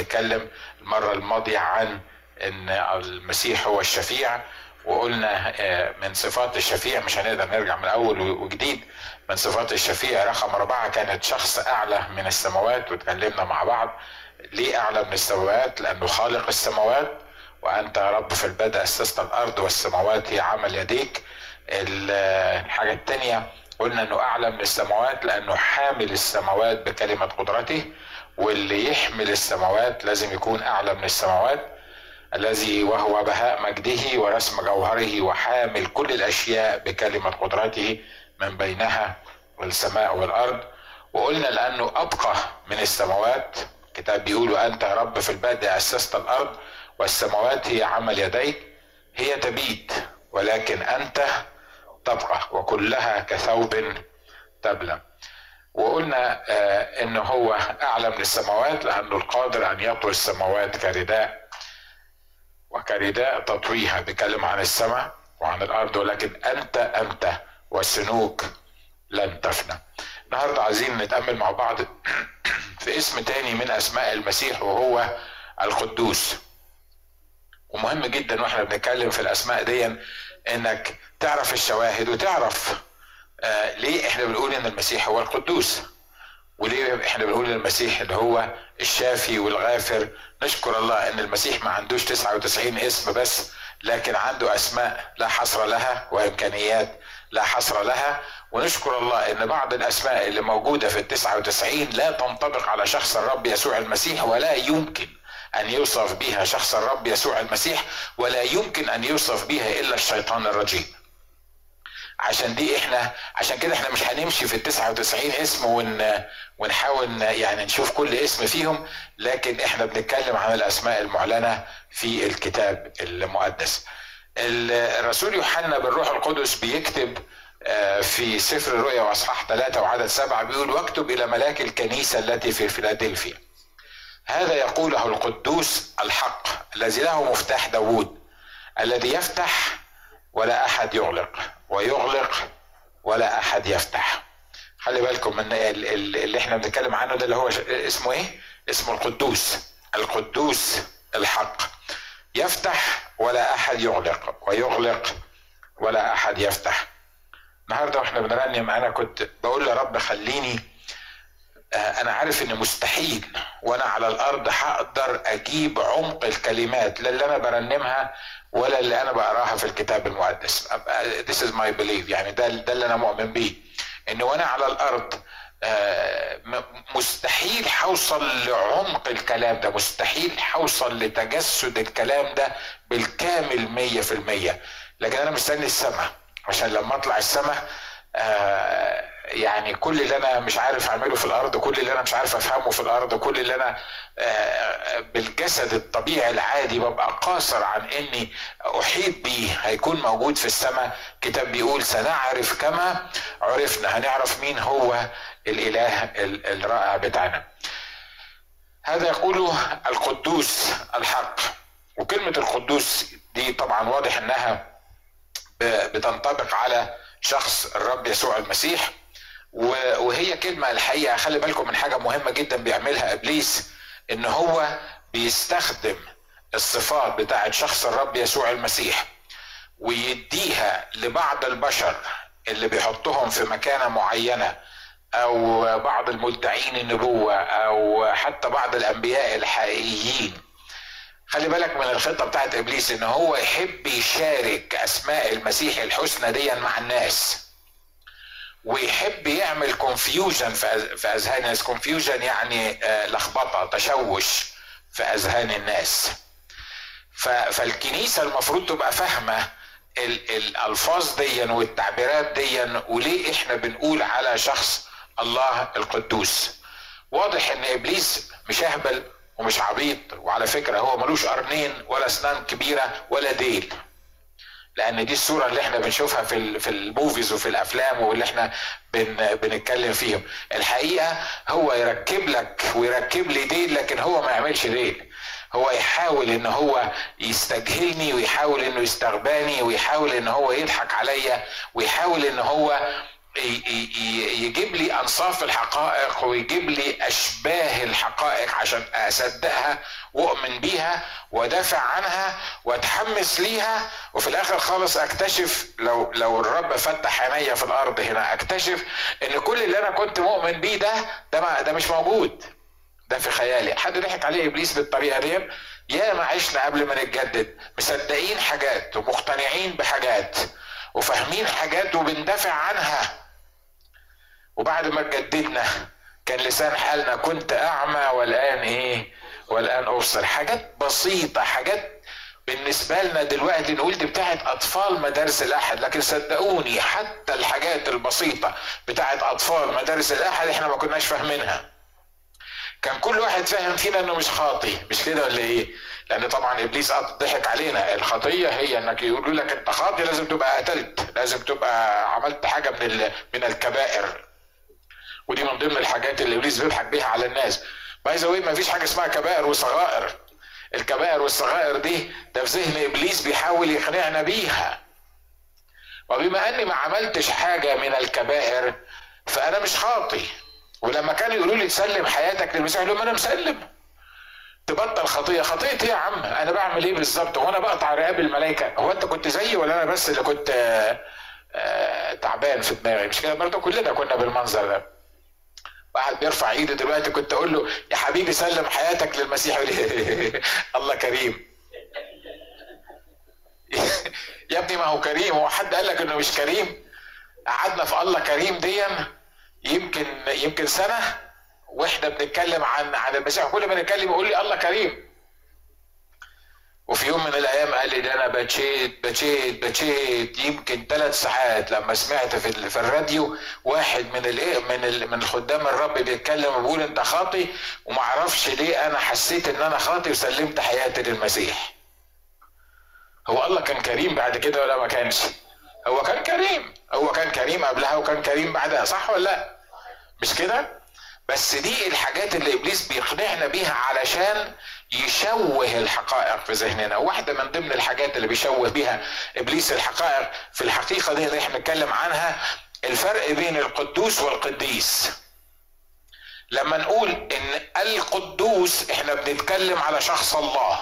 بنتكلم المرة الماضية عن ان المسيح هو الشفيع وقلنا من صفات الشفيع مش هنقدر نرجع من اول وجديد من صفات الشفيع رقم أربعة كانت شخص أعلى من السماوات وتكلمنا مع بعض ليه أعلى من السماوات لأنه خالق السماوات وأنت يا رب في البدء أسست الأرض والسماوات هي عمل يديك الحاجة الثانية قلنا أنه أعلى من السماوات لأنه حامل السماوات بكلمة قدرته واللي يحمل السماوات لازم يكون أعلى من السماوات الذي وهو بهاء مجده ورسم جوهره وحامل كل الاشياء بكلمه قدرته من بينها والسماء والارض وقلنا لانه ابقى من السماوات الكتاب بيقول انت يا رب في البدء اسست الارض والسماوات هي عمل يديك هي تبيد ولكن انت تبقى وكلها كثوب تبلى وقلنا آه ان هو اعلى من السماوات لانه القادر ان يطوي السماوات كرداء وكرداء تطويها بيتكلم عن السماء وعن الارض ولكن انت انت والسنوك لن تفنى النهارده عايزين نتامل مع بعض في اسم تاني من اسماء المسيح وهو القدوس ومهم جدا واحنا بنتكلم في الاسماء دي انك تعرف الشواهد وتعرف آه ليه احنا بنقول ان المسيح هو القدوس وليه احنا بنقول ان المسيح اللي هو الشافي والغافر نشكر الله ان المسيح ما عندوش 99 اسم بس لكن عنده اسماء لا حصر لها وامكانيات لا حصر لها ونشكر الله ان بعض الاسماء اللي موجوده في ال 99 لا تنطبق على شخص الرب يسوع المسيح ولا يمكن ان يوصف بها شخص الرب يسوع المسيح ولا يمكن ان يوصف بها الا الشيطان الرجيم. عشان دي احنا عشان كده احنا مش هنمشي في ال 99 اسم ون ونحاول يعني نشوف كل اسم فيهم لكن احنا بنتكلم عن الاسماء المعلنه في الكتاب المقدس. الرسول يوحنا بالروح القدس بيكتب في سفر الرؤيا واصحاح ثلاثة وعدد سبعة بيقول واكتب الى ملاك الكنيسة التي في فيلادلفيا هذا يقوله القدوس الحق الذي له مفتاح داوود الذي يفتح ولا احد يغلق ويغلق ولا احد يفتح خلي بالكم من اللي احنا بنتكلم عنه ده اللي هو اسمه ايه اسمه القدوس القدوس الحق يفتح ولا احد يغلق ويغلق ولا احد يفتح النهارده واحنا بنرنم انا كنت بقول يا رب خليني انا عارف ان مستحيل وانا على الارض هقدر اجيب عمق الكلمات لا اللي انا برنمها ولا اللي انا بقراها في الكتاب المقدس this is my belief يعني ده ده اللي انا مؤمن بيه ان وانا على الارض مستحيل هوصل لعمق الكلام ده مستحيل هوصل لتجسد الكلام ده بالكامل مية في المية لكن انا مستني السماء عشان لما اطلع السماء آه يعني كل اللي انا مش عارف اعمله في الارض كل اللي انا مش عارف افهمه في الارض كل اللي انا آه بالجسد الطبيعي العادي ببقى قاصر عن اني احيط بيه هيكون موجود في السماء كتاب بيقول سنعرف كما عرفنا هنعرف مين هو الاله الرائع بتاعنا هذا يقوله القدوس الحق وكلمة القدوس دي طبعا واضح انها بتنطبق على شخص الرب يسوع المسيح وهي كلمة الحقيقة خلي بالكم من حاجة مهمة جدا بيعملها إبليس إن هو بيستخدم الصفات بتاعت شخص الرب يسوع المسيح ويديها لبعض البشر اللي بيحطهم في مكانة معينة أو بعض المدعين النبوة أو حتى بعض الأنبياء الحقيقيين خلي بالك من الخطة بتاعت إبليس إن هو يحب يشارك أسماء المسيح الحسنى دي مع الناس ويحب يعمل كونفيوجن في اذهان الناس كونفيوجن يعني لخبطه تشوش في اذهان الناس فالكنيسه المفروض تبقى فاهمه الالفاظ دي والتعبيرات دي وليه احنا بنقول على شخص الله القدوس واضح ان ابليس مش اهبل ومش عبيط وعلى فكره هو ملوش قرنين ولا اسنان كبيره ولا ديل لان دي الصوره اللي احنا بنشوفها في في الموفيز وفي الافلام واللي احنا بن بنتكلم فيهم الحقيقه هو يركب لك ويركب لي ديل لكن هو ما يعملش ديل هو يحاول ان هو يستجهلني ويحاول انه يستغباني ويحاول ان هو يضحك عليا ويحاول ان هو يجيب لي انصاف الحقائق ويجيب لي اشباه الحقائق عشان اصدقها واؤمن بيها وادافع عنها واتحمس ليها وفي الاخر خالص اكتشف لو لو الرب فتح عينيا في الارض هنا اكتشف ان كل اللي انا كنت مؤمن بيه ده ده ما ده مش موجود ده في خيالي حد ضحك عليه ابليس بالطريقه دي يا ما عشنا قبل ما نتجدد مصدقين حاجات ومقتنعين بحاجات وفاهمين حاجات وبندافع عنها وبعد ما اتجددنا كان لسان حالنا كنت اعمى والان ايه والان ابصر حاجات بسيطه حاجات بالنسبه لنا دلوقتي نقول دي بتاعت اطفال مدارس الاحد لكن صدقوني حتى الحاجات البسيطه بتاعت اطفال مدارس الاحد احنا ما كناش فاهمينها كان كل واحد فاهم فينا انه مش خاطي مش كده ولا ايه لان طبعا ابليس ضحك علينا الخطيه هي انك يقولوا لك انت خاطي لازم تبقى قتلت لازم تبقى عملت حاجه من من الكبائر ودي من ضمن الحاجات اللي ابليس بيضحك بيها على الناس باي ذا ما فيش حاجه اسمها كبائر وصغائر الكبائر والصغائر دي ده في ذهن ابليس بيحاول يقنعنا بيها وبما اني ما عملتش حاجه من الكبائر فانا مش خاطي ولما كانوا يقولوا لي تسلم حياتك للمسيح لهم انا مسلم تبطل خطيه خطيه ايه يا عم انا بعمل ايه بالظبط وانا بقطع رقاب الملائكه هو انت كنت زيي ولا انا بس اللي كنت آآ آآ تعبان في دماغي مش كده برضه كلنا كنا بالمنظر ده واحد بيرفع ايده دلوقتي كنت اقول له يا حبيبي سلم حياتك للمسيح الله كريم يا ابني ما هو كريم هو حد قال لك انه مش كريم قعدنا في الله كريم ديا يمكن يمكن سنه واحنا بنتكلم عن عن المسيح كل ما نتكلم يقول لي الله كريم وفي يوم من الايام قال لي ده انا بتشيت بتشيت بتشيت يمكن ثلاث ساعات لما سمعت في, في الراديو واحد من الايه من ال من خدام الرب بيتكلم وبيقول انت خاطي وما اعرفش ليه انا حسيت ان انا خاطي وسلمت حياتي للمسيح هو الله كان كريم بعد كده ولا ما كانش هو كان كريم هو كان كريم قبلها وكان كريم بعدها صح ولا لا مش كده بس دي الحاجات اللي ابليس بيقنعنا بيها علشان يشوه الحقائق في ذهننا واحدة من ضمن الحاجات اللي بيشوه بيها ابليس الحقائق في الحقيقة دي اللي احنا بنتكلم عنها الفرق بين القدوس والقديس لما نقول ان القدوس احنا بنتكلم على شخص الله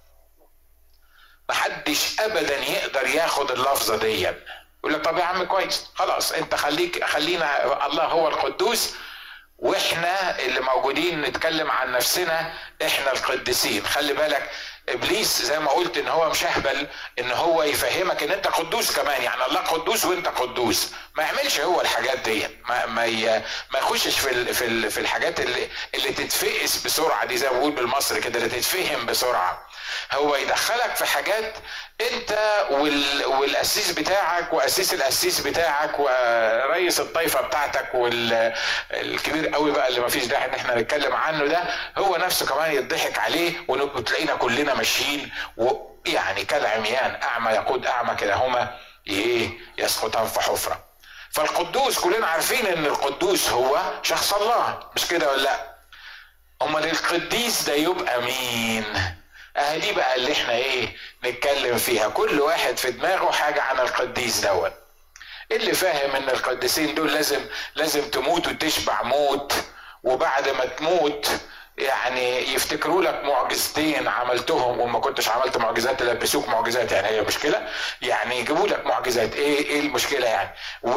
محدش ابدا يقدر ياخد اللفظة دي يقول لك طب يا عم كويس خلاص انت خليك خلينا الله هو القدوس واحنا اللي موجودين نتكلم عن نفسنا احنا القديسين خلي بالك ابليس زي ما قلت ان هو مشهبل ان هو يفهمك ان انت قدوس كمان يعني الله قدوس وانت قدوس ما يعملش هو الحاجات دي ما ما ما يخشش في ال في ال في الحاجات اللي اللي تتفقس بسرعه دي زي ما بقول بالمصري كده اللي تتفهم بسرعه هو يدخلك في حاجات انت وال... والاسيس بتاعك واسيس الاسيس بتاعك ورئيس الطائفه بتاعتك والكبير قوي بقى اللي ما فيش داعي ان احنا نتكلم عنه ده هو نفسه كمان يضحك عليه وتلاقينا كلنا ماشيين ويعني كالعميان اعمى يقود اعمى كلاهما ايه يسقطان في حفره فالقدوس كلنا عارفين ان القدوس هو شخص الله مش كده ولا لا امال القديس ده يبقى مين اه دي بقى اللي احنا ايه نتكلم فيها كل واحد في دماغه حاجة عن القديس دوت اللي فاهم ان القديسين دول لازم لازم تموت وتشبع موت وبعد ما تموت يعني يفتكروا لك معجزتين عملتهم وما كنتش عملت معجزات يلبسوك معجزات يعني هي مشكله يعني يجيبوا لك معجزات ايه ايه المشكله يعني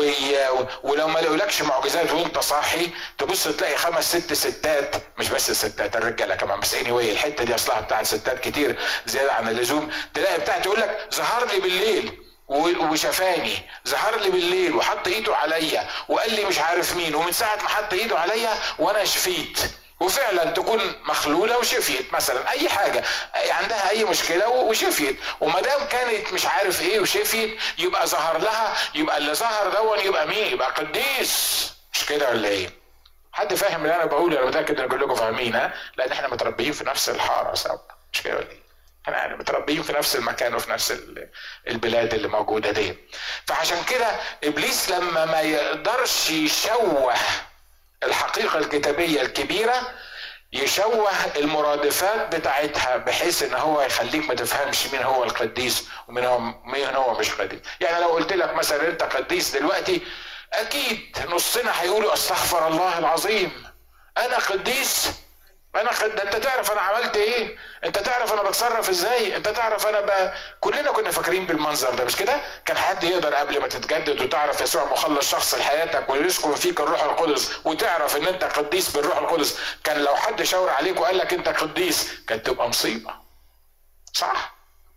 ولو ما لقولكش معجزات وانت صاحي تبص تلاقي خمس ست ستات مش بس الستات الرجاله كمان بس اني anyway الحته دي اصلها بتاعت ستات كتير زياده عن اللزوم تلاقي بتاعت يقول لك ظهر لي بالليل وشفاني ظهر لي بالليل وحط ايده عليا وقال لي مش عارف مين ومن ساعه ما حط ايده عليا وانا شفيت وفعلا تكون مخلوله وشفيت مثلا اي حاجه عندها اي مشكله وشفيت وما دام كانت مش عارف ايه وشفيت يبقى ظهر لها يبقى اللي ظهر دون يبقى مين يبقى قديس مش كده ولا ايه حد فاهم اللي انا بقوله انا متاكد ان كلكم فاهمين ها لان احنا متربيين في نفس الحاره سوا مش كده ولا ايه احنا متربيين في نفس المكان وفي نفس البلاد اللي موجوده دي فعشان كده ابليس لما ما يقدرش يشوه الحقيقة الكتابية الكبيرة يشوه المرادفات بتاعتها بحيث ان هو يخليك ما تفهمش مين هو القديس ومين هو مين هو مش قديس يعني لو قلت لك مثلا انت قديس دلوقتي اكيد نصنا هيقولوا استغفر الله العظيم انا قديس انا قد انت تعرف انا عملت ايه انت تعرف انا بتصرف ازاي انت تعرف انا ب... كلنا كنا فاكرين بالمنظر ده مش كده كان حد يقدر قبل ما تتجدد وتعرف يسوع مخلص شخص لحياتك ويسكن فيك الروح القدس وتعرف ان انت قديس بالروح القدس كان لو حد شاور عليك وقال لك انت قديس كانت تبقى مصيبه صح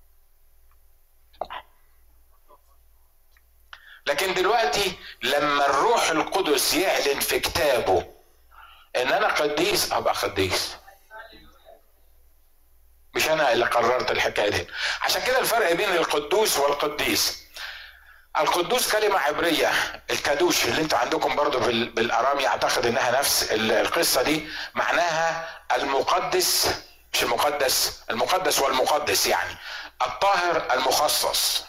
لكن دلوقتي لما الروح القدس يعلن في كتابه ان انا قديس ابقى قديس مش انا اللي قررت الحكايه دي عشان كده الفرق بين القدوس والقديس القدوس كلمة عبرية الكادوش اللي انتوا عندكم برضو بالارامي اعتقد انها نفس القصة دي معناها المقدس مش المقدس المقدس والمقدس يعني الطاهر المخصص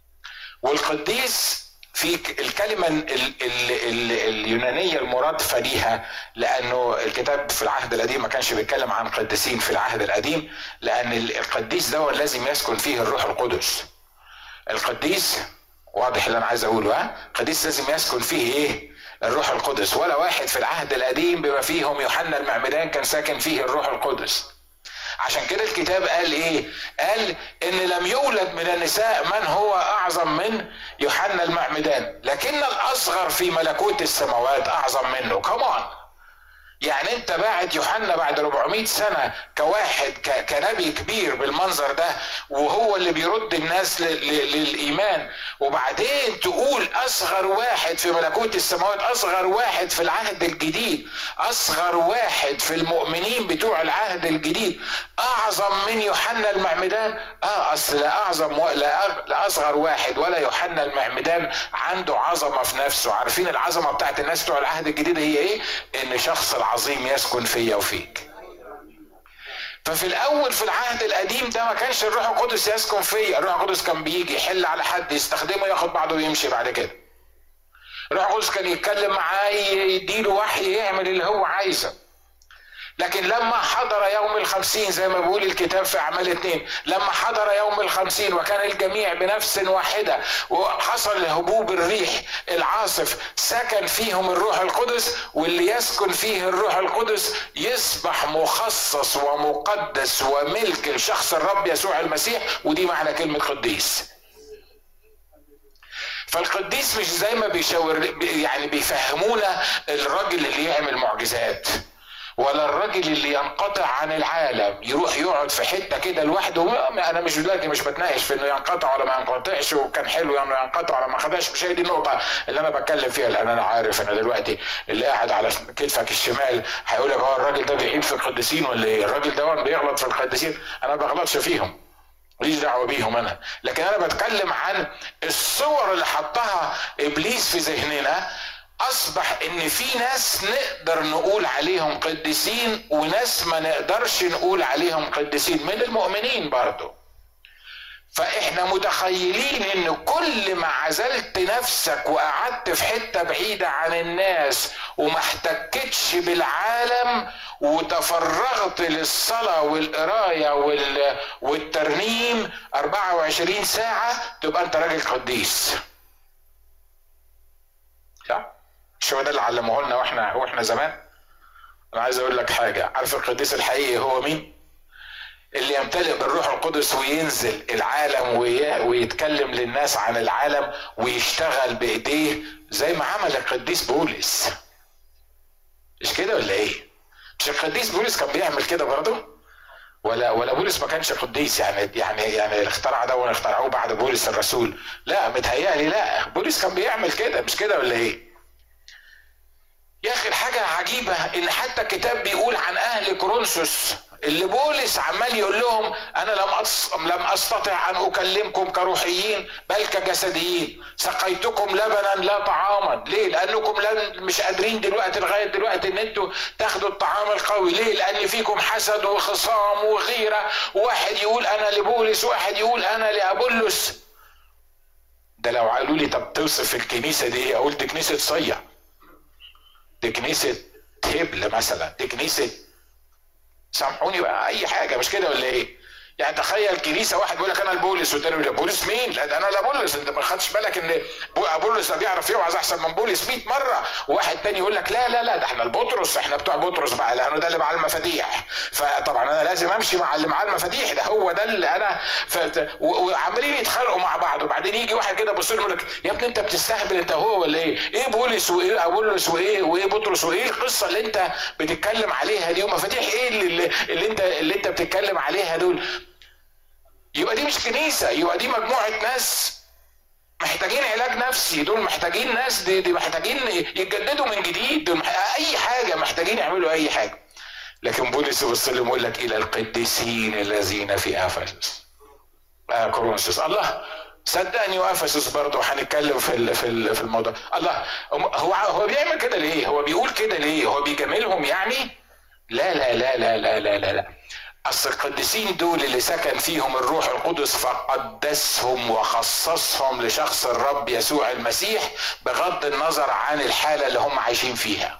والقديس في الكلمة ال ال ال اليونانية المرادفة ليها لأنه الكتاب في العهد القديم ما كانش بيتكلم عن قديسين في العهد القديم لأن القديس ده لازم يسكن فيه الروح القدس القديس واضح اللي أنا عايز أقوله ها القديس لازم يسكن فيه إيه الروح القدس ولا واحد في العهد القديم بما فيهم يوحنا المعمدان كان ساكن فيه الروح القدس عشان كده الكتاب قال ايه قال ان لم يولد من النساء من هو اعظم من يوحنا المعمدان لكن الاصغر في ملكوت السماوات اعظم منه كمان يعني انت بعد يوحنا بعد 400 سنة كواحد كنبي كبير بالمنظر ده وهو اللي بيرد الناس للإيمان وبعدين تقول أصغر واحد في ملكوت السماوات أصغر واحد في العهد الجديد أصغر واحد في المؤمنين بتوع العهد الجديد أعظم من يوحنا المعمدان آه أصل لا أعظم لا, لا أصغر واحد ولا يوحنا المعمدان عنده عظمة في نفسه عارفين العظمة بتاعت الناس بتوع العهد الجديد هي إيه؟ إن شخص العظيم يسكن فيا وفيك ففي الاول في العهد القديم ده ما كانش الروح القدس يسكن فيا الروح القدس كان بيجي يحل على حد يستخدمه ياخد بعضه ويمشي بعد كده الروح القدس كان يتكلم معاه يديله وحي يعمل اللي هو عايزه لكن لما حضر يوم الخمسين زي ما بيقول الكتاب في أعمال اثنين لما حضر يوم الخمسين وكان الجميع بنفس واحدة وحصل هبوب الريح العاصف سكن فيهم الروح القدس واللي يسكن فيه الروح القدس يصبح مخصص ومقدس وملك لشخص الرب يسوع المسيح ودي معنى كلمة قديس فالقديس مش زي ما بيشاور يعني بيفهمونا الراجل اللي يعمل معجزات ولا الراجل اللي ينقطع عن العالم يروح يقعد في حته كده لوحده انا مش دلوقتي مش بتناقش في انه ينقطع ولا ما ينقطعش وكان حلو يعني ينقطع ولا ما خدهاش مش هي دي النقطه اللي انا بتكلم فيها لان انا عارف انا دلوقتي اللي قاعد على كتفك الشمال هيقول لك هو الراجل ده بيعيب في القديسين ولا ايه؟ الراجل ده بيغلط في القديسين انا ما بغلطش فيهم ماليش دعوه بيهم انا لكن انا بتكلم عن الصور اللي حطها ابليس في ذهننا اصبح ان في ناس نقدر نقول عليهم قديسين وناس ما نقدرش نقول عليهم قديسين من المؤمنين برضه فاحنا متخيلين ان كل ما عزلت نفسك وقعدت في حته بعيده عن الناس وما احتكتش بالعالم وتفرغت للصلاه والقرايه والترنيم 24 ساعه تبقى انت راجل قديس صح مش هو ده اللي علموه لنا واحنا واحنا زمان انا عايز اقول لك حاجه عارف القديس الحقيقي هو مين اللي يمتلئ بالروح القدس وينزل العالم ويتكلم للناس عن العالم ويشتغل بايديه زي ما عمل القديس بولس مش كده ولا ايه مش القديس بولس كان بيعمل كده برضه ولا ولا بولس ما كانش قديس يعني يعني يعني اخترع ده واخترعوه بعد بولس الرسول لا متهيألي لا بولس كان بيعمل كده مش كده ولا ايه يا اخي الحاجة عجيبة ان حتى الكتاب بيقول عن اهل كورنثوس اللي بولس عمال يقول لهم انا لم أص... لم استطع ان اكلمكم كروحيين بل كجسديين سقيتكم لبنا لا طعاما ليه لانكم لن مش قادرين دلوقتي لغايه دلوقتي ان انتوا تاخدوا الطعام القوي ليه لان فيكم حسد وخصام وغيره واحد يقول انا لبولس واحد يقول انا لابولس ده لو قالوا لي طب توصف الكنيسه دي ايه اقول دي كنيسه صيع دي كنيسة هبل مثلا دي كنيسة سامحوني بقى أي حاجة مش كده ولا إيه؟ يعني تخيل كنيسه واحد بيقول لك انا البولس والتاني يقول بولس مين؟ لا ده انا لا بولس انت ما خدتش بالك ان بولس ده بيعرف يوعظ احسن من بولس 100 مره وواحد تاني يقول لك لا لا لا ده احنا البطرس احنا بتوع بطرس بقى لانه ده اللي معاه المفاتيح فطبعا انا لازم امشي مع اللي معاه المفاتيح ده هو ده اللي انا فت... وعمالين يتخانقوا مع بعض وبعدين يجي واحد كده يبص يقول لك يا ابني انت بتستهبل انت هو ولا ايه؟ ايه بولس وايه بولس وايه وايه بطرس وايه القصه اللي انت بتتكلم عليها دي ومفاتيح ايه اللي, اللي انت اللي انت بتتكلم عليها دول يبقى دي مش كنيسه يبقى دي مجموعه ناس محتاجين علاج نفسي دول محتاجين ناس دي, دي محتاجين يتجددوا من جديد دول اي حاجه محتاجين يعملوا اي حاجه لكن بولس يبص لهم يقول لك الى القديسين الذين في افسس آه كورنثوس الله صدقني وافسس برضه هنتكلم في في في الموضوع الله هو هو بيعمل كده ليه؟ هو بيقول كده ليه؟ هو بيجاملهم يعني؟ لا لا لا لا لا لا لا, لا. اصل القديسين دول اللي سكن فيهم الروح القدس فقدسهم وخصصهم لشخص الرب يسوع المسيح بغض النظر عن الحاله اللي هم عايشين فيها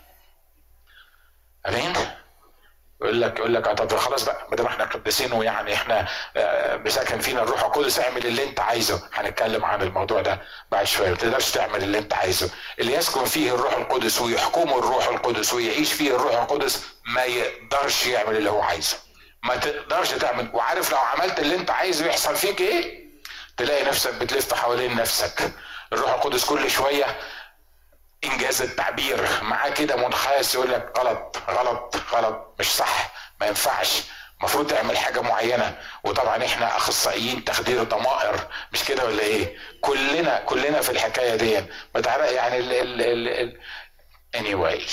امين يقول لك يقول لك طب خلاص بقى ما دام احنا قديسين ويعني احنا بسكن فينا الروح القدس اعمل اللي انت عايزه هنتكلم عن الموضوع ده بعد شويه ما تقدرش تعمل اللي انت عايزه اللي يسكن فيه الروح القدس ويحكمه الروح القدس ويعيش فيه الروح القدس ما يقدرش يعمل اللي هو عايزه ما تقدرش تعمل وعارف لو عملت اللي انت عايزه يحصل فيك ايه تلاقي نفسك بتلف حوالين نفسك الروح القدس كل شويه انجاز التعبير معاه كده منخاس يقول لك غلط غلط غلط مش صح ما ينفعش المفروض تعمل حاجة معينة وطبعا احنا اخصائيين تخدير ضمائر مش كده ولا ايه كلنا كلنا في الحكاية دي بتعرف يعني ال ال ال ال anyway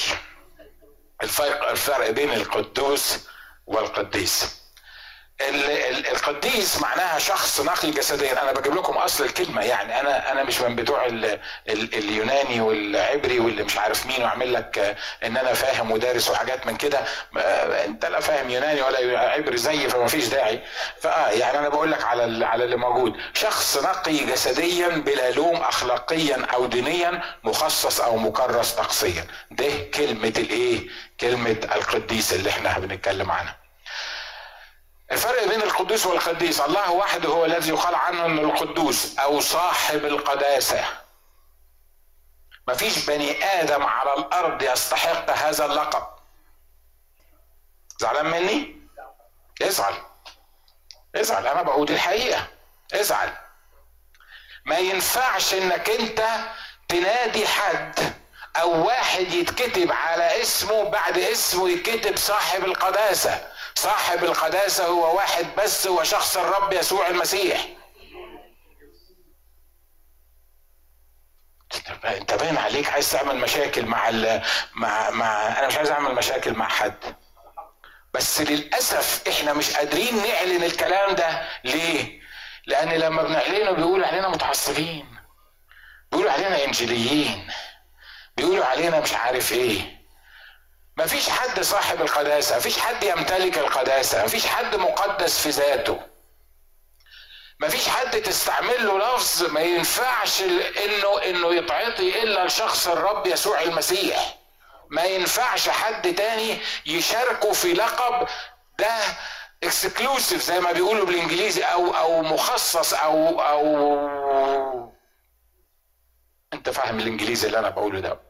الفرق الفرق بين القدوس والقديس القديس معناها شخص نقي جسديا انا بجيب لكم اصل الكلمه يعني انا انا مش من بتوع ال ال اليوناني والعبري واللي مش عارف مين واعمل لك ان انا فاهم ودارس وحاجات من كده انت لا فاهم يوناني ولا عبري زيي فما فيش داعي فاه يعني انا بقول لك على على اللي موجود شخص نقي جسديا بلا لوم اخلاقيا او دينيا مخصص او مكرس طقسيا ده كلمه الايه كلمه القديس اللي احنا بنتكلم عنها الفرق بين القدوس والقديس الله وحده هو الذي يقال عنه انه القدوس او صاحب القداسه مفيش بني ادم على الارض يستحق هذا اللقب زعلان مني ازعل ازعل انا بقول الحقيقه ازعل ما ينفعش انك انت تنادي حد او واحد يتكتب على اسمه بعد اسمه يتكتب صاحب القداسه صاحب القداسة هو واحد بس هو شخص الرب يسوع المسيح انت باين عليك عايز تعمل مشاكل مع ال مع مع انا مش عايز اعمل مشاكل مع حد بس للاسف احنا مش قادرين نعلن الكلام ده ليه؟ لان لما بنعلنه بيقولوا علينا متعصبين بيقولوا علينا انجيليين بيقولوا علينا مش عارف ايه ما فيش حد صاحب القداسة ما فيش حد يمتلك القداسة ما فيش حد مقدس في ذاته ما فيش حد تستعمل له لفظ ما ينفعش انه انه يتعطي الا لشخص الرب يسوع المسيح ما ينفعش حد تاني يشاركه في لقب ده اكسكلوسيف زي ما بيقولوا بالانجليزي او او مخصص او او انت فاهم الانجليزي اللي انا بقوله ده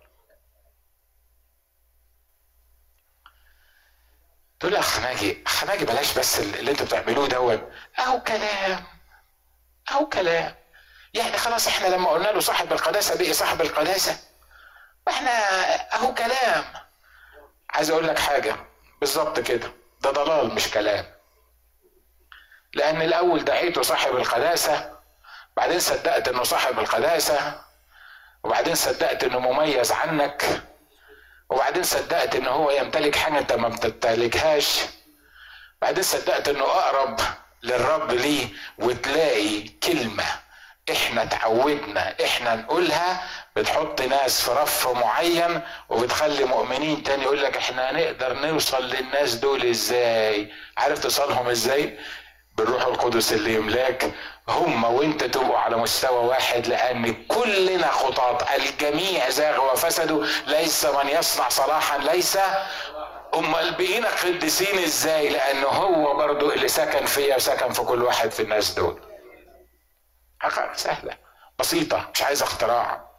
تقول لي اخ ناجي اخ ناجي بلاش بس اللي انتوا بتعملوه دوت اهو كلام اهو كلام يعني خلاص احنا لما قلنا له صاحب القداسه بقي صاحب القداسه واحنا اهو كلام عايز اقول لك حاجه بالظبط كده ده ضلال مش كلام لان الاول دعيته صاحب القداسه بعدين صدقت انه صاحب القداسه وبعدين صدقت انه مميز عنك وبعدين صدقت ان هو يمتلك حاجه انت ما بتمتلكهاش بعدين صدقت انه اقرب للرب ليه وتلاقي كلمه احنا تعودنا احنا نقولها بتحط ناس في رف معين وبتخلي مؤمنين تاني يقول لك احنا هنقدر نوصل للناس دول ازاي عارف تصلهم ازاي بالروح القدس اللي يملاك هم وانت تبقوا على مستوى واحد لان كلنا خطاط الجميع زاغوا وفسدوا ليس من يصنع صلاحا ليس امال بقينا قديسين ازاي لانه هو برضو اللي سكن فيا وسكن في كل واحد في الناس دول حقيقة سهلة بسيطة مش عايز اختراع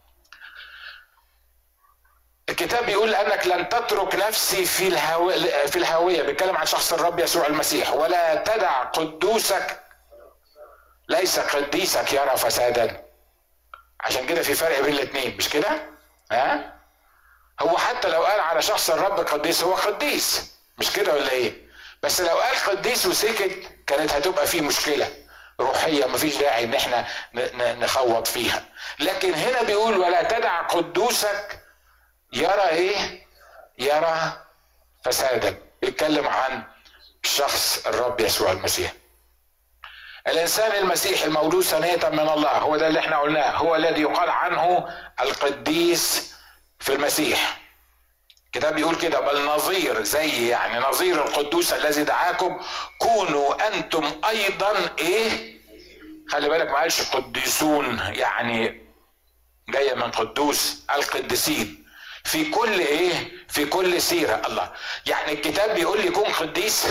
الكتاب بيقول انك لن تترك نفسي في الهوية في الهوية بيتكلم عن شخص الرب يسوع المسيح ولا تدع قدوسك ليس قديسك يرى فسادا عشان كده في فرق بين الاثنين مش كده؟ ها؟ هو حتى لو قال على شخص الرب قديس هو قديس مش كده ولا ايه؟ بس لو قال قديس وسكت كانت هتبقى في مشكله روحيه مفيش داعي ان احنا نخوض فيها لكن هنا بيقول ولا تدع قدوسك يرى ايه يرى فسادا بيتكلم عن شخص الرب يسوع المسيح الانسان المسيحي المولود ثانية من الله هو ده اللي احنا قلناه هو الذي يقال عنه القديس في المسيح كتاب بيقول كده بل نظير زي يعني نظير القدوس الذي دعاكم كونوا انتم ايضا ايه خلي بالك ما قالش قديسون يعني جايه من قدوس القديسين في كل ايه في كل سيره الله يعني الكتاب بيقول لي كون قديس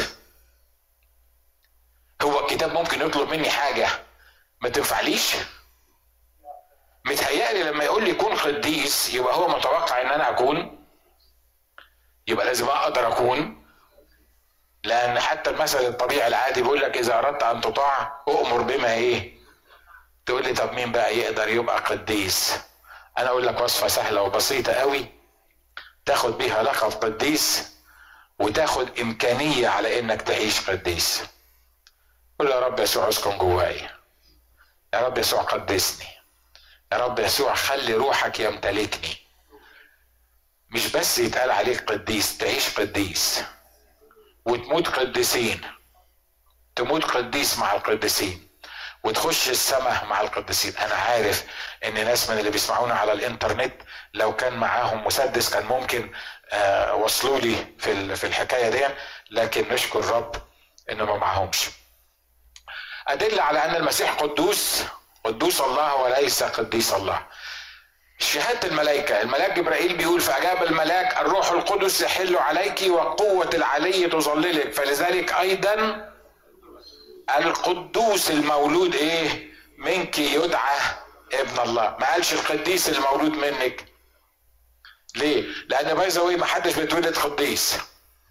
هو الكتاب ممكن يطلب مني حاجه ما تنفعليش متهيألي لما يقول لي كون قديس يبقى هو متوقع ان انا اكون يبقى لازم اقدر اكون لان حتى المثل الطبيعي العادي بيقول لك اذا اردت ان تطاع اؤمر بما ايه تقول لي طب مين بقى يقدر يبقى قديس انا اقول لك وصفه سهله وبسيطه قوي تاخد بيها لقب قديس وتاخد امكانيه على انك تعيش قديس قول يا رب يسوع اسكن جواي يا رب يسوع قدسني يا رب يسوع خلي روحك يمتلكني مش بس يتقال عليك قديس تعيش قديس وتموت قديسين تموت قديس مع القديسين وتخش السماء مع القديسين انا عارف ان ناس من اللي بيسمعونا على الانترنت لو كان معاهم مسدس كان ممكن آه وصلوا لي في في الحكايه دي لكن نشكر الرب انه ما معهمش ادله على ان المسيح قدوس قدوس الله وليس قديس الله شهادة الملائكة الملاك جبرائيل بيقول فأجاب الملاك الروح القدس يحل عليك وقوة العلي تظللك فلذلك أيضا القدوس المولود إيه منك يدعى ابن الله ما قالش القديس المولود منك ليه؟ لأن باي ما حدش بيتولد قديس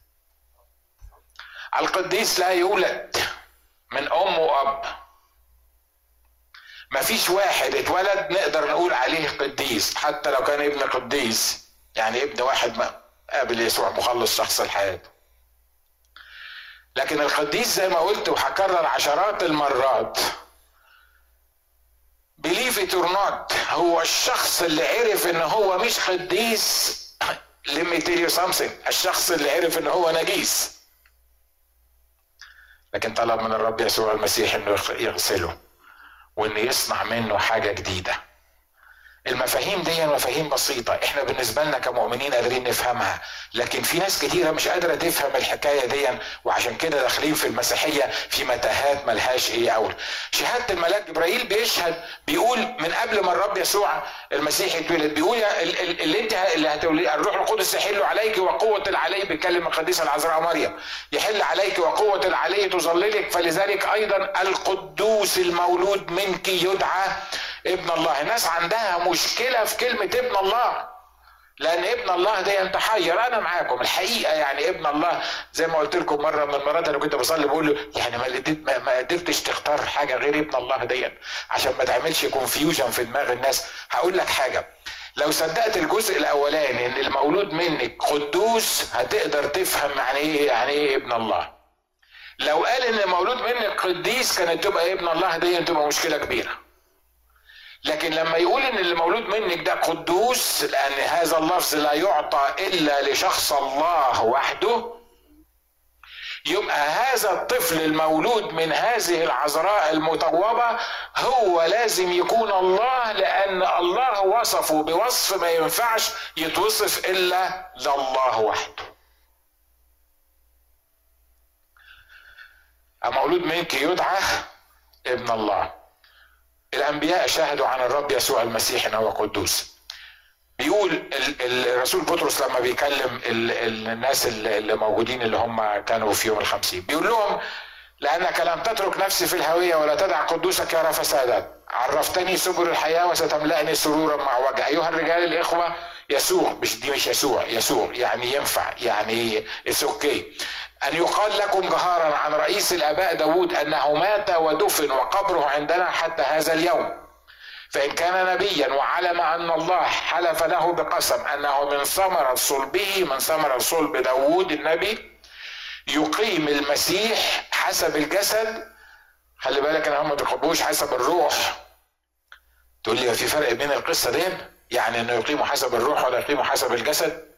القديس لا يولد من أم وأب مفيش واحد اتولد نقدر نقول عليه قديس حتى لو كان ابن قديس يعني ابن واحد ما قابل يسوع مخلص شخص الحياة لكن القديس زي ما قلت وهكرر عشرات المرات بليف it or not هو الشخص اللي عرف ان هو مش قديس let me tell you something الشخص اللي عرف ان هو نجيس لكن طلب من الرب يسوع المسيح انه يغسله وان يصنع منه حاجه جديده المفاهيم دي مفاهيم بسيطة احنا بالنسبة لنا كمؤمنين قادرين نفهمها لكن في ناس كتيرة مش قادرة تفهم الحكاية دي وعشان كده داخلين في المسيحية في متاهات ملهاش ايه اول شهادة الملاك جبرائيل بيشهد بيقول من قبل ما الرب يسوع المسيح يتولد بيقول اللي انت اللي هتولي الروح القدس يحل عليك وقوة العلي بيتكلم القديسة العذراء مريم يحل عليك وقوة العلي تظللك فلذلك ايضا القدوس المولود منك يدعى ابن الله الناس عندها مشكلة في كلمة ابن الله لأن ابن الله ده يتحير أنا معاكم الحقيقة يعني ابن الله زي ما قلت لكم مرة من المرات أنا كنت بصلي بقول له يعني ما ما قدرتش تختار حاجة غير ابن الله دي عشان ما تعملش كونفيوجن في دماغ الناس هقول لك حاجة لو صدقت الجزء الأولاني إن المولود منك قدوس هتقدر تفهم يعني إيه يعني إيه ابن الله لو قال إن المولود منك قديس كانت تبقى ابن الله دي تبقى مشكلة كبيرة لكن لما يقول ان اللي مولود منك ده قدوس لان هذا اللفظ لا يعطى الا لشخص الله وحده يبقى هذا الطفل المولود من هذه العذراء المطوبة هو لازم يكون الله لأن الله وصفه بوصف ما ينفعش يتوصف إلا لله وحده مولود منك يدعى ابن الله الانبياء شهدوا عن الرب يسوع المسيح انه هو قدوس بيقول الرسول بطرس لما بيكلم الناس اللي موجودين اللي هم كانوا في يوم الخمسين بيقول لهم لأنك لم تترك نفسي في الهوية ولا تدع قدوسك يرى فسادا عرفتني سبل الحياة وستملأني سرورا مع وجه أيها الرجال الإخوة يسوع مش دي مش يسوع يسوع يعني ينفع يعني اتس اوكي أن يقال لكم جهارا عن رئيس الآباء داود أنه مات ودفن وقبره عندنا حتى هذا اليوم فإن كان نبيا وعلم أن الله حلف له بقسم أنه من ثمرة صلبه من ثمرة صلب داود النبي يقيم المسيح حسب الجسد خلي بالك ان هم ما بيقبوش حسب الروح تقول لي في فرق بين القصه دي يعني انه يقيموا حسب الروح ولا يقيموا حسب الجسد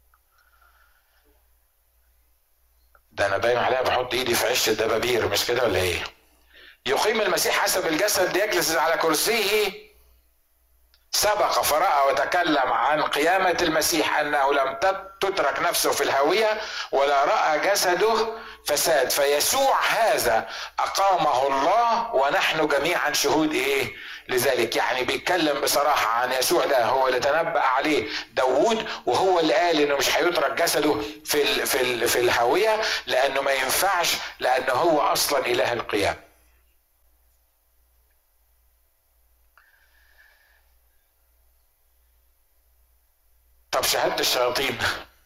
ده انا باين عليها بحط ايدي في عش الدبابير مش كده ولا ايه يقيم المسيح حسب الجسد يجلس على كرسيه سبق فرأى وتكلم عن قيامة المسيح أنه لم تترك نفسه في الهوية ولا رأى جسده فساد فيسوع هذا أقامه الله ونحن جميعا شهود إيه لذلك يعني بيتكلم بصراحة عن يسوع ده هو اللي تنبأ عليه داوود وهو اللي قال انه مش هيترك جسده في ال في ال في الهوية لانه ما ينفعش لانه هو اصلا اله القيام طب شهادة الشياطين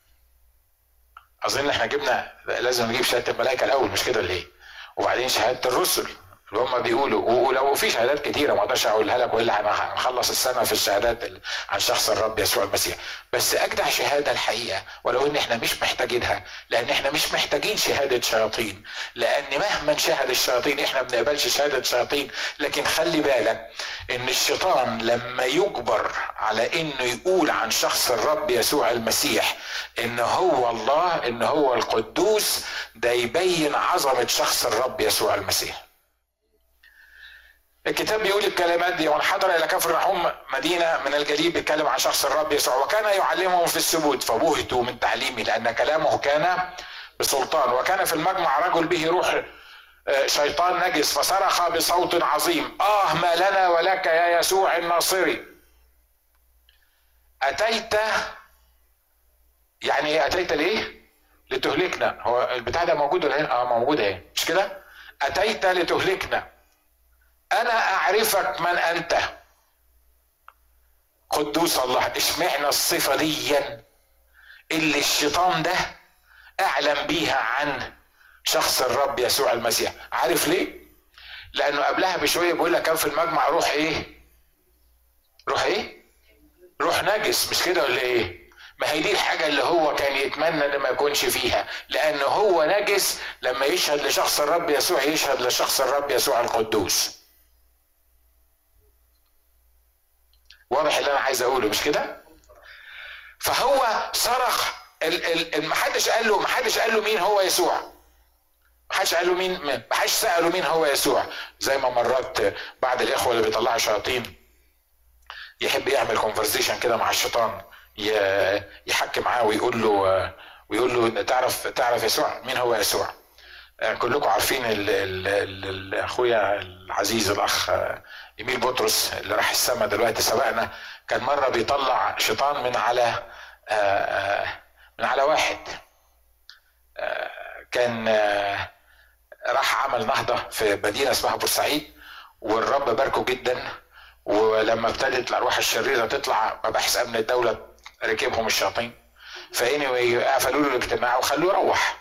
أظن إحنا جبنا لازم نجيب شهادة الملائكة الأول مش كده ولا إيه؟ وبعدين شهادة الرسل اللي هم بيقولوا ولو في شهادات كتيره ما اقدرش اقولها لك والا هنخلص السنه في الشهادات عن شخص الرب يسوع المسيح بس اجدع شهاده الحقيقه ولو ان احنا مش محتاجينها لان احنا مش محتاجين شهاده شياطين لان مهما شهد الشياطين احنا ما بنقبلش شهاده شياطين لكن خلي بالك ان الشيطان لما يجبر على انه يقول عن شخص الرب يسوع المسيح ان هو الله ان هو القدوس ده يبين عظمه شخص الرب يسوع المسيح الكتاب بيقول الكلمات دي وانحدر الى كفر نحوم مدينه من الجليل بيتكلم عن شخص الرب يسوع وكان يعلمهم في السجود فبهتوا من تعليمه لان كلامه كان بسلطان وكان في المجمع رجل به روح آه، شيطان نجس فصرخ بصوت عظيم اه ما لنا ولك يا يسوع الناصري اتيت يعني ايه اتيت ليه لتهلكنا هو البتاع ده موجود ولا اه موجود اهي مش كده اتيت لتهلكنا انا اعرفك من انت قدوس الله اشمعنى الصفه دي اللي الشيطان ده اعلم بيها عن شخص الرب يسوع المسيح عارف ليه لانه قبلها بشويه بيقول لك كان في المجمع روح ايه روح ايه روح نجس مش كده ولا ايه ما هي دي الحاجة اللي هو كان يتمنى ان ما يكونش فيها لان هو نجس لما يشهد لشخص الرب يسوع يشهد لشخص الرب يسوع القدوس واضح اللي انا عايز اقوله مش كده فهو صرخ ال ال محدش قال له محدش قال له مين هو يسوع محدش قال له مين محدش ساله مين هو يسوع زي ما مرات بعد الاخوه اللي بيطلعوا شياطين يحب يعمل كونفرزيشن كده مع الشيطان يحكي معاه ويقول له ويقول له تعرف تعرف يسوع مين هو يسوع كلكم عارفين اخويا العزيز الاخ ايميل بطرس اللي راح السماء دلوقتي سبقنا كان مره بيطلع شيطان من على آه، آه، من على واحد آه، كان راح عمل نهضه في مدينه اسمها بورسعيد والرب باركه جدا ولما ابتدت الارواح الشريره تطلع مباحث امن الدوله ركبهم الشياطين فاني قفلوا له الاجتماع وخلوه يروح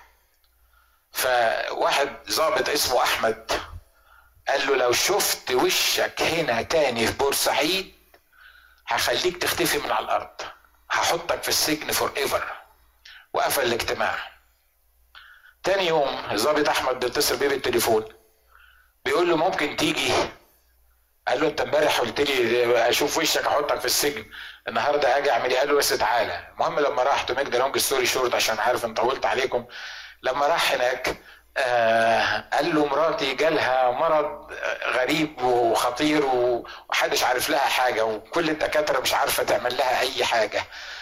فواحد ظابط اسمه احمد قال له لو شفت وشك هنا تاني في بورسعيد هخليك تختفي من على الارض هحطك في السجن فور ايفر وقفل الاجتماع تاني يوم الظابط احمد بيتصل بيه بالتليفون بيقول له ممكن تيجي قال له انت امبارح قلت لي اشوف وشك احطك في السجن النهارده اجي اعمل ايه قال له بس تعالى المهم لما راح تو ميك ذا لونج ستوري شورت عشان عارف ان طولت عليكم لما راح هناك آه قال له مراتي جالها مرض غريب وخطير ومحدش عارف لها حاجه وكل الدكاتره مش عارفه تعمل لها اي حاجه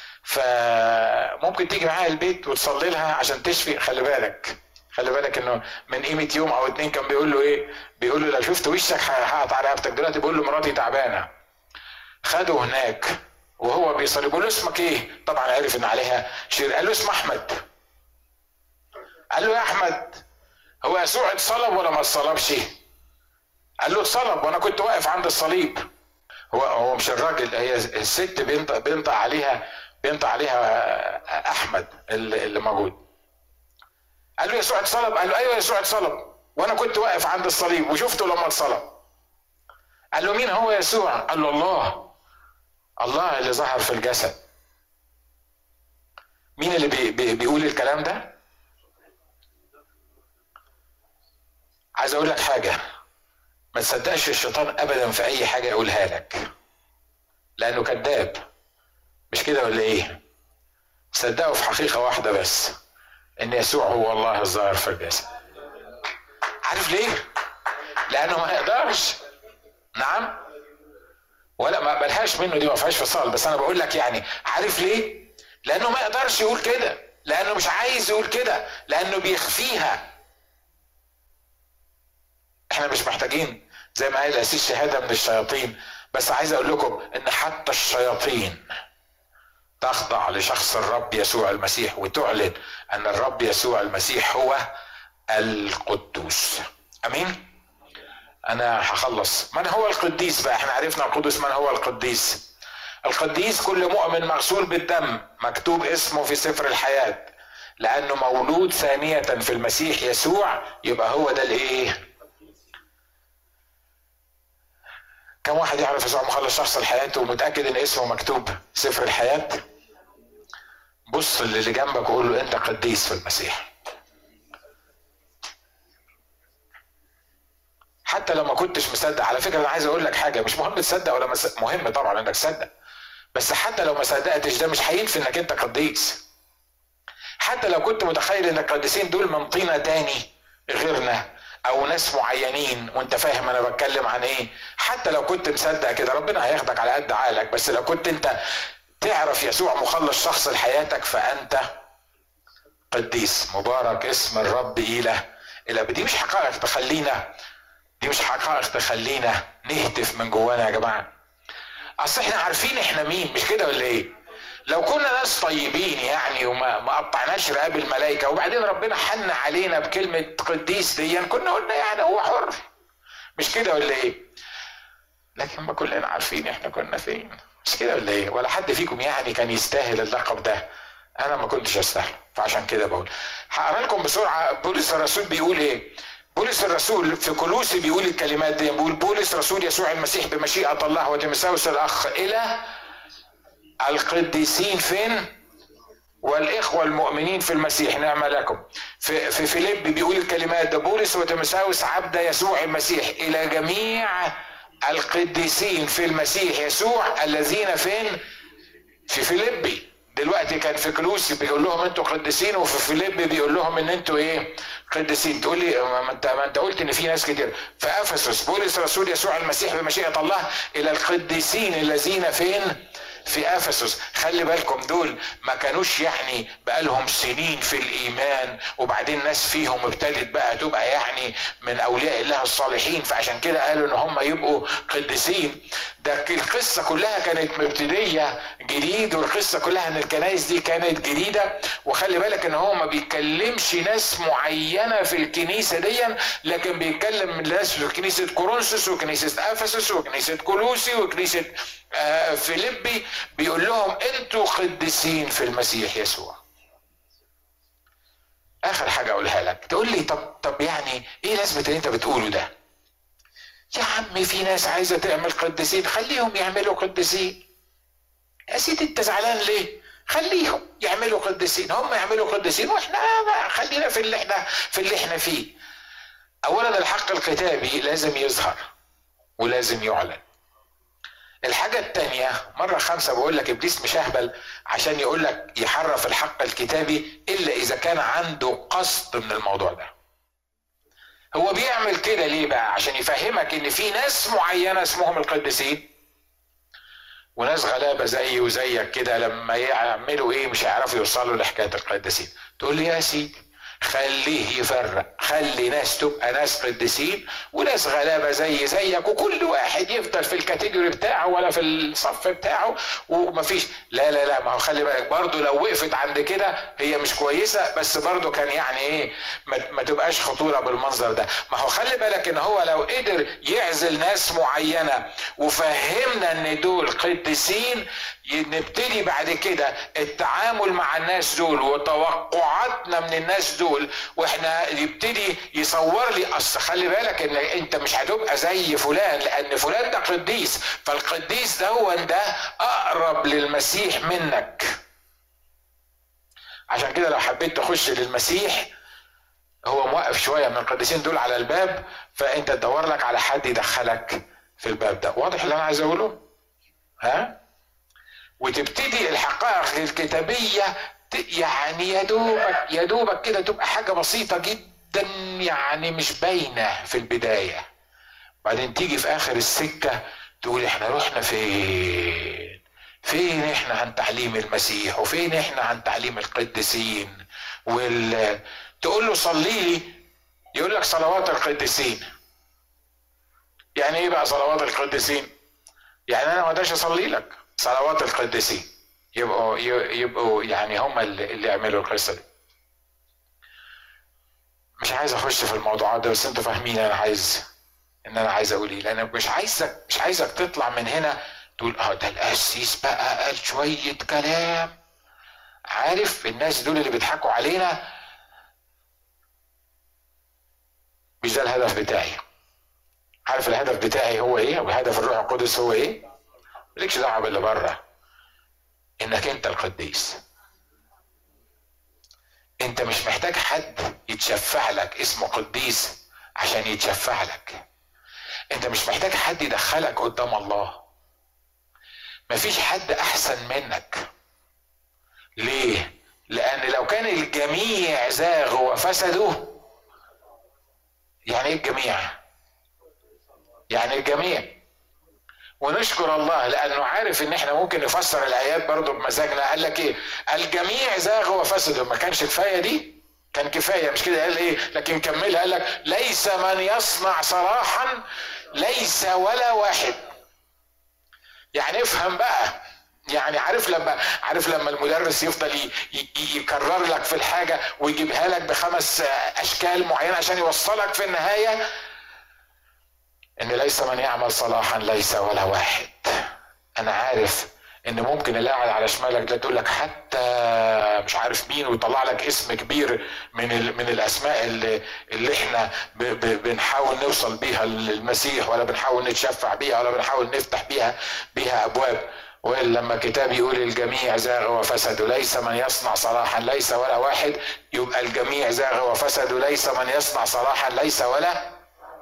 فممكن تيجي معايا البيت وتصلي لها عشان تشفي خلي بالك خلي بالك انه من قيمه يوم او اتنين كان بيقول له ايه بيقول له لو شفت وشك هقطع رقبتك دلوقتي بيقول له مراتي تعبانه خده هناك وهو بيصلي بيقول له اسمك ايه طبعا عرف ان عليها شير قال له اسمه احمد قال له يا احمد هو يسوع اتصلب ولا ما اتصلبش قال له اتصلب وانا كنت واقف عند الصليب هو هو مش الراجل هي الست بينطق بينطق عليها بينطق عليها احمد اللي موجود قال له يسوع اتصلب قال له ايوه يسوع اتصلب وانا كنت واقف عند الصليب وشفته لما اتصلب قال له مين هو يسوع قال له الله الله اللي ظهر في الجسد مين اللي بي بي بيقول الكلام ده عايز اقول لك حاجه ما تصدقش الشيطان ابدا في اي حاجه يقولها لك لانه كذاب مش كده ولا ايه صدقه في حقيقه واحده بس ان يسوع هو الله الظاهر في الجسد عارف ليه لانه ما يقدرش نعم ولا ما بلهاش منه دي ما فيهاش فصال بس انا بقول لك يعني عارف ليه لانه ما يقدرش يقول كده لانه مش عايز يقول كده لانه بيخفيها احنا مش محتاجين زي ما قال اسيس شهاده من الشياطين بس عايز اقول لكم ان حتى الشياطين تخضع لشخص الرب يسوع المسيح وتعلن ان الرب يسوع المسيح هو القدوس امين انا هخلص من هو القديس بقى احنا عرفنا القدس من هو القديس القديس كل مؤمن مغسول بالدم مكتوب اسمه في سفر الحياه لانه مولود ثانيه في المسيح يسوع يبقى هو ده الايه كم واحد يعرف يسوع مخلص شخص لحياته ومتاكد ان اسمه مكتوب سفر الحياه بص اللي جنبك وقول له انت قديس في المسيح حتى لو ما كنتش مصدق على فكره انا عايز اقول لك حاجه مش مهم تصدق ولا مس... مهم طبعا انك تصدق بس حتى لو ما صدقتش ده مش هينفي انك انت قديس حتى لو كنت متخيل ان القديسين دول من طينه تاني غيرنا او ناس معينين وانت فاهم انا بتكلم عن ايه حتى لو كنت مصدق كده ربنا هياخدك على قد عقلك بس لو كنت انت تعرف يسوع مخلص شخص لحياتك فانت قديس مبارك اسم الرب اله الى دي مش حقائق تخلينا دي مش حقائق تخلينا نهتف من جوانا يا جماعه اصل احنا عارفين احنا مين مش كده ولا ايه لو كنا ناس طيبين يعني وما ما قطعناش رقاب الملائكه وبعدين ربنا حن علينا بكلمه قديس دي كنا قلنا يعني هو حر مش كده ولا ايه لكن ما كلنا عارفين احنا كنا فين مش كده ولا ايه ولا حد فيكم يعني كان يستاهل اللقب ده انا ما كنتش استاهل فعشان كده بقول هقرا لكم بسرعه بولس الرسول بيقول ايه بولس الرسول في كلوسي بيقول الكلمات دي بيقول بولس رسول يسوع المسيح بمشيئة الله وتمساوس الأخ إلى القديسين فين؟ والإخوة المؤمنين في المسيح نعم لكم في, في فيليب بيقول الكلمات ده بولس وتمساوس عبد يسوع المسيح إلى جميع القديسين في المسيح يسوع الذين فين؟ في فيليبي دلوقتي كان في كلوسي بيقول لهم انتوا قديسين وفي فيليب بيقول لهم ان انتوا ايه قديسين تقول لي ما انت ما انت قلت ان في ناس كتير في افسس بولس رسول يسوع المسيح بمشيئه الله الى القديسين الذين فين في افسس خلي بالكم دول ما كانوش يعني بقالهم سنين في الايمان وبعدين ناس فيهم ابتدت بقى تبقى يعني من اولياء الله الصالحين فعشان كده قالوا ان هم يبقوا قديسين ده القصه كلها كانت مبتديه جديد والقصه كلها ان الكنائس دي كانت جديده وخلي بالك ان هو ما بيتكلمش ناس معينه في الكنيسه دي لكن بيتكلم ناس في كنيسه كورنثوس وكنيسه افسس وكنيسه كولوسي وكنيسه آه فيليبي بيقول لهم انتوا قديسين في المسيح يسوع اخر حاجه اقولها لك تقول لي طب طب يعني ايه لازمه اللي انت بتقوله ده يا عم في ناس عايزه تعمل قديسين خليهم يعملوا قديسين يا سيدي انت زعلان ليه خليهم يعملوا قديسين هم يعملوا قديسين واحنا خلينا في اللي احنا في اللي احنا فيه اولا الحق الكتابي لازم يظهر ولازم يعلن الحاجة التانية مرة خمسة بقول لك إبليس مش أهبل عشان يقول لك يحرف الحق الكتابي إلا إذا كان عنده قصد من الموضوع ده. هو بيعمل كده ليه بقى؟ عشان يفهمك إن في ناس معينة اسمهم القديسين وناس غلابة زيي وزيك كده لما يعملوا إيه مش هيعرفوا يوصلوا لحكاية القديسين. تقول لي يا سيدي خليه يفرق خلي ناس تبقى ناس قديسين وناس غلابه زي زيك وكل واحد يفضل في الكاتيجوري بتاعه ولا في الصف بتاعه ومفيش لا لا لا ما هو خلي بالك برضه لو وقفت عند كده هي مش كويسه بس برضه كان يعني ايه ما, ما تبقاش خطوره بالمنظر ده ما هو خلي بالك ان هو لو قدر يعزل ناس معينه وفهمنا ان دول قديسين نبتدي بعد كده التعامل مع الناس دول وتوقعاتنا من الناس دول واحنا يبتدي يصور لي اصل خلي بالك ان انت مش هتبقى زي فلان لان فلان ده قديس فالقديس ده ده اقرب للمسيح منك عشان كده لو حبيت تخش للمسيح هو موقف شويه من القديسين دول على الباب فانت تدور لك على حد يدخلك في الباب ده واضح اللي انا عايز اقوله ها وتبتدي الحقائق الكتابيه يعني يا دوبك يا دوبك كده تبقى حاجه بسيطه جدا يعني مش باينه في البدايه بعدين تيجي في اخر السكه تقول احنا رحنا فين فين احنا عن تعليم المسيح وفين احنا عن تعليم القديسين وال تقول له صلي لي يقول لك صلوات القديسين يعني ايه بقى صلوات القديسين يعني انا ما اقدرش اصلي لك صلوات القديسين يبقوا يبقوا يعني هم اللي يعملوا القصه دي مش عايز اخش في الموضوعات ده بس انتوا فاهمين انا عايز ان انا عايز اقول ايه لان مش عايزك مش عايزك تطلع من هنا تقول اه ده القسيس بقى قال شويه كلام عارف الناس دول اللي بيضحكوا علينا مش ده الهدف بتاعي عارف الهدف بتاعي هو ايه وهدف الروح القدس هو ايه مالكش دعوه باللي بره انك انت القديس انت مش محتاج حد يتشفع لك اسمه قديس عشان يتشفع لك انت مش محتاج حد يدخلك قدام الله مفيش حد احسن منك ليه لان لو كان الجميع زاغوا وفسدوا يعني ايه الجميع يعني الجميع ونشكر الله لانه عارف ان احنا ممكن نفسر الايات برضه بمزاجنا قال لك ايه الجميع زاغوا وفسدوا ما كانش كفايه دي كان كفايه مش كده قال ايه لكن كملها قال لك ليس من يصنع صلاحا ليس ولا واحد يعني افهم بقى يعني عارف لما عارف لما المدرس يفضل يكرر لك في الحاجه ويجيبها لك بخمس اشكال معينه عشان يوصلك في النهايه ان ليس من يعمل صلاحا ليس ولا واحد انا عارف ان ممكن اللي قاعد على شمالك ده تقول لك حتى مش عارف مين ويطلع لك اسم كبير من من الاسماء اللي اللي احنا ب ب بنحاول نوصل بيها للمسيح ولا بنحاول نتشفع بيها ولا بنحاول نفتح بيها بيها ابواب ولما الكتاب يقول الجميع زاغ وفسد ليس من يصنع صلاحا ليس ولا واحد يبقى الجميع زاغ وفسد ليس من يصنع صلاحا ليس ولا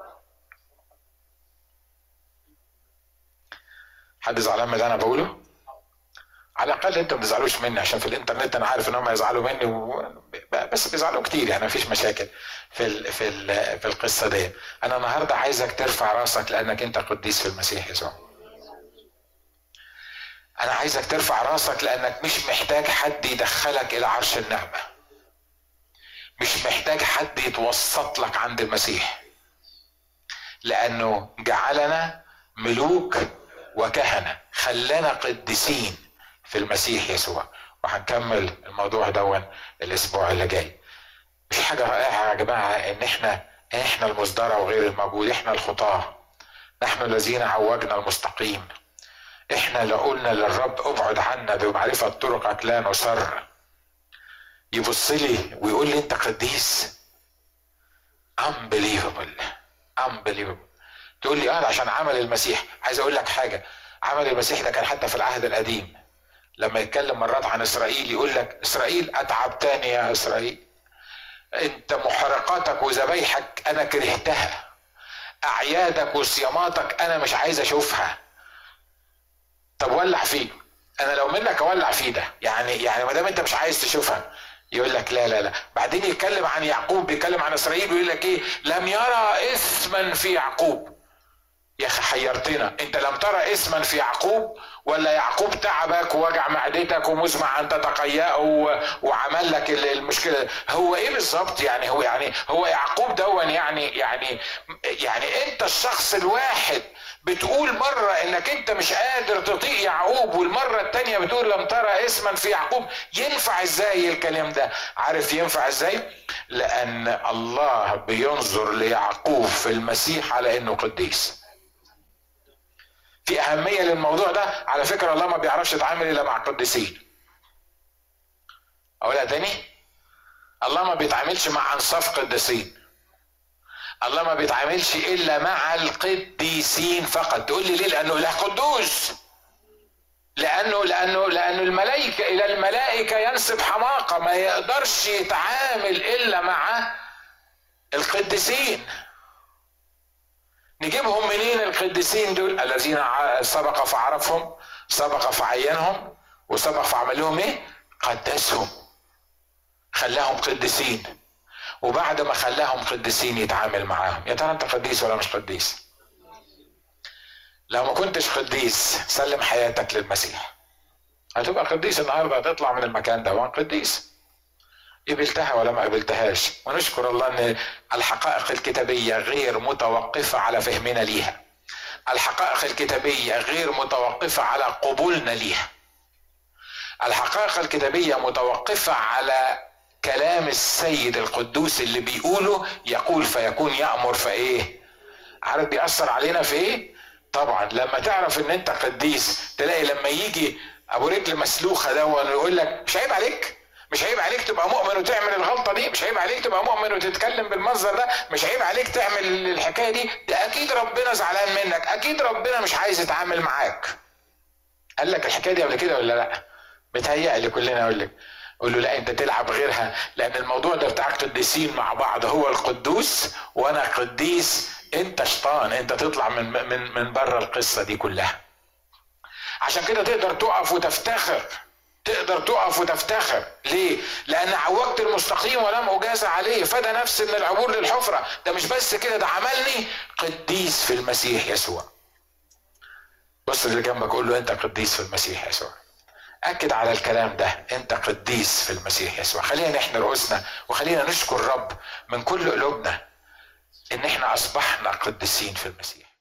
حد زعلان من اللي انا بقوله؟ على الاقل انتوا ما تزعلوش مني عشان في الانترنت انا عارف ان هم يزعلوا مني و... بس بيزعلوا كتير يعني مفيش مشاكل في ال... في ال... في القصه دي انا النهارده عايزك ترفع راسك لانك انت قديس في المسيح يسوع انا عايزك ترفع راسك لانك مش محتاج حد يدخلك الى عرش النعمه مش محتاج حد يتوسط لك عند المسيح لانه جعلنا ملوك وكهنه خلانا قديسين في المسيح يسوع وهنكمل الموضوع دون الاسبوع اللي جاي مش حاجه رائعه يا جماعه ان احنا احنا المصدره وغير الموجود احنا الخطاه نحن الذين عوجنا المستقيم احنا اللي قلنا للرب ابعد عنا بمعرفه طرقك لا نصر يبص لي ويقول لي انت قديس unbelievable unbelievable تقول لي اه عشان عمل المسيح عايز اقول لك حاجه عمل المسيح ده كان حتى في العهد القديم لما يتكلم مرات عن اسرائيل يقول لك اسرائيل اتعب تاني يا اسرائيل انت محرقاتك وذبايحك انا كرهتها اعيادك وصياماتك انا مش عايز اشوفها طب ولع فيه انا لو منك اولع فيه ده يعني يعني ما دام انت مش عايز تشوفها يقول لك لا لا لا بعدين يتكلم عن يعقوب بيتكلم عن اسرائيل ويقول لك ايه لم يرى اسما في يعقوب يا اخي حيرتنا انت لم ترى اسما في يعقوب ولا يعقوب تعبك ووجع معدتك ومزمع ان تتقيأه وعمل لك المشكله هو ايه بالظبط يعني هو يعني هو يعقوب دون يعني يعني يعني انت الشخص الواحد بتقول مرة انك انت مش قادر تطيق يعقوب والمرة التانية بتقول لم ترى اسما في يعقوب ينفع ازاي الكلام ده عارف ينفع ازاي لان الله بينظر ليعقوب في المسيح على انه قديس في اهميه للموضوع ده على فكره الله ما بيعرفش يتعامل الا مع القديسين اقولها تاني الله ما بيتعاملش مع انصاف قديسين الله ما بيتعاملش الا مع القديسين فقط تقول لي ليه لانه اله قدوس لانه لانه لانه الملائكه الى الملائكه ينسب حماقه ما يقدرش يتعامل الا مع القديسين نجيبهم منين القديسين دول الذين سبق فعرفهم سبق فعينهم وسبق فعمل لهم ايه قدسهم خلاهم قديسين وبعد ما خلاهم قديسين يتعامل معاهم يا ترى انت قديس ولا مش قديس لو ما كنتش قديس سلم حياتك للمسيح هتبقى قديس النهارده هتطلع من المكان ده وان قديس قبلتها ولا ما قبلتهاش ونشكر الله ان الحقائق الكتابيه غير متوقفه على فهمنا ليها الحقائق الكتابيه غير متوقفه على قبولنا ليها الحقائق الكتابيه متوقفه على كلام السيد القدوس اللي بيقوله يقول فيكون يامر فايه عارف بيأثر علينا في ايه طبعا لما تعرف ان انت قديس تلاقي لما يجي ابو رجل مسلوخه ده ويقول لك مش عيب عليك مش عيب عليك تبقى مؤمن وتعمل الغلطه دي مش عيب عليك تبقى مؤمن وتتكلم بالمنظر ده مش عيب عليك تعمل الحكايه دي ده اكيد ربنا زعلان منك اكيد ربنا مش عايز يتعامل معاك قال لك الحكايه دي قبل كده ولا لا متهيألي كلنا اقول لك قول له لا انت تلعب غيرها لان الموضوع ده بتاع قديسين مع بعض هو القدوس وانا قديس انت شيطان انت تطلع من من من بره القصه دي كلها عشان كده تقدر تقف وتفتخر تقدر تقف وتفتخر ليه لان عوجت المستقيم ولم اجاز عليه فدى نفسي من العبور للحفره ده مش بس كده ده عملني قديس في المسيح يسوع بص اللي جنبك قول له انت قديس في المسيح يسوع اكد على الكلام ده انت قديس في المسيح يسوع خلينا نحن رؤوسنا وخلينا نشكر الرب من كل قلوبنا ان احنا اصبحنا قديسين في المسيح